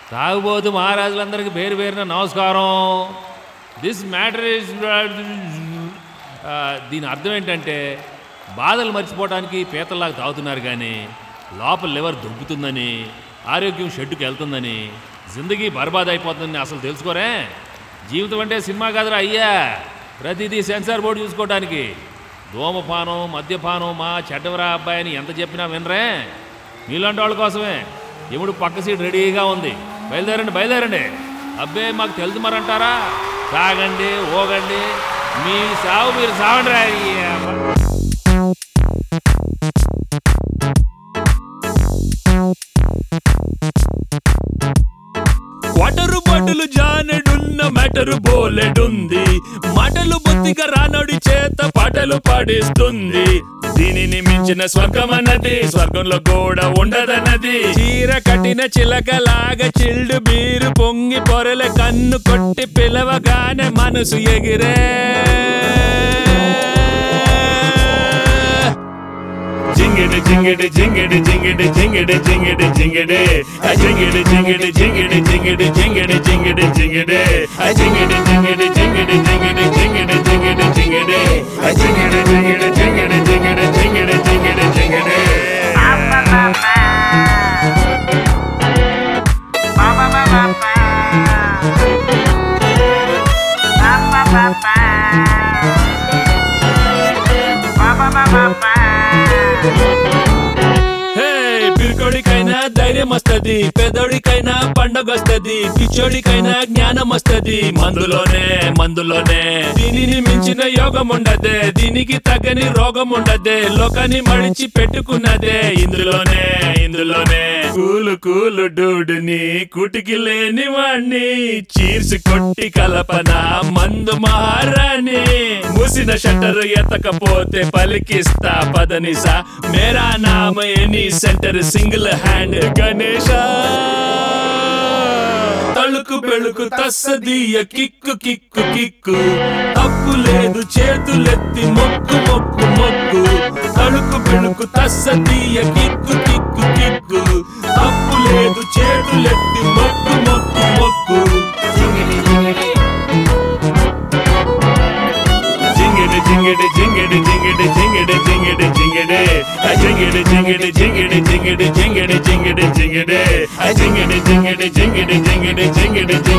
తాగుబోతు మహారాజులందరికీ పేరు పేరున నమస్కారం దిస్ మ్యాటర్ ఇస్ దీని అర్థం ఏంటంటే బాధలు మర్చిపోవడానికి పీతల్లాగా తాగుతున్నారు కానీ లోపల లివర్ దుబ్బుతుందని ఆరోగ్యం షెడ్డుకి వెళ్తుందని జిందగీ బర్బాద్ అయిపోతుందని అసలు తెలుసుకోరే జీవితం అంటే సినిమా కాదురా అయ్యా ప్రతిదీ సెన్సార్ బోర్డు చూసుకోవడానికి ధూమపానం మద్యపానం మా చెడ్డవరా అబ్బాయి అని ఎంత చెప్పినా వినరే మీలాంటి వాళ్ళ కోసమే ఎముడు పక్క సీట్ రెడీగా ఉంది బయలుదేరండి బయలుదేరండి అబ్బే మాకు తెలుసు మరంటారా తాగండి ఓగండి మీ సావు మీరు సావండి రా అయ్యా. వాటరు బాటలు జానెడున్న మెటరు బోలెడుంది మాటలు బొత్తిగా రానడి చేత పాటలు పాడిస్తుంది దీనిని మించిన స్వర్గం అన్నది స్వర్గంలో కూడా ఉండదన్నది చీర కట్టిన చిలకలాగా చిల్డు బీరు పొంగి పొరల కన్ను కొట్టి పిలవగానే మనసు ఎగిరే జింగిడి జింగిడి జింగిడి జింగిడి జింగిడి జింగిడి జింగిడి ఆ జింగిడి జింగిడి జింగిడి జింగిడి జింగిడి జింగిడి జింగిడి ఆ జింగిడి జింగిడి జింగిడి జింగిడి జింగిడి జింగిడి జింగిడి ఆ జింగిడి జింగిడి జింగిడి జింగిడి జింగిడి జింగిడి జింగిడి హే పిరికోడికైనా ధైర్యం వస్తది పెదోడికైనా పండగ వస్తది పిచ్చోడికైనా జ్ఞానం వస్తది మందులోనే మందులోనే దీనిని మించిన యోగం ఉండదే దీనికి తగ్గని రోగం ఉండదే లోకాన్ని మడిచి పెట్టుకున్నదే ఇందులోనే ఇందులోనే కూలు కూలు డూడుని కుటికి లేని వాణ్ణి చీర్సి కొట్టి కలపన మందు మహారాణి మూసిన షట్టర్ ఎత్తకపోతే పలికిస్తా పదనిసా మేరా నామ any centre single hand Ganesha తళుకు బెళుకు తస్సదీయ కిక్కు కిక్కు కిక్కు తప్పు లేదు చేతులెత్తి మొక్కు మొక్కు మొక్కు తళుకు బెళుకు తస్సదీయ కిక్కు కిక్కు కిక్కు తప్పు లేదు చేతులెత్తి మొక్కు మొక్కు మొక్కు జింగిడి జింగిడి జింగిడి జింగిడి జింగిడి జింగిడి జింగిడి జింగిడి ఆ జింగిడి జింగిడి జింగిడి జింగిడి జింగిడి జింగిడి జింగిడి ఆ జింగిడి జింగిడి జింగిడి జింగిడి జింగిడి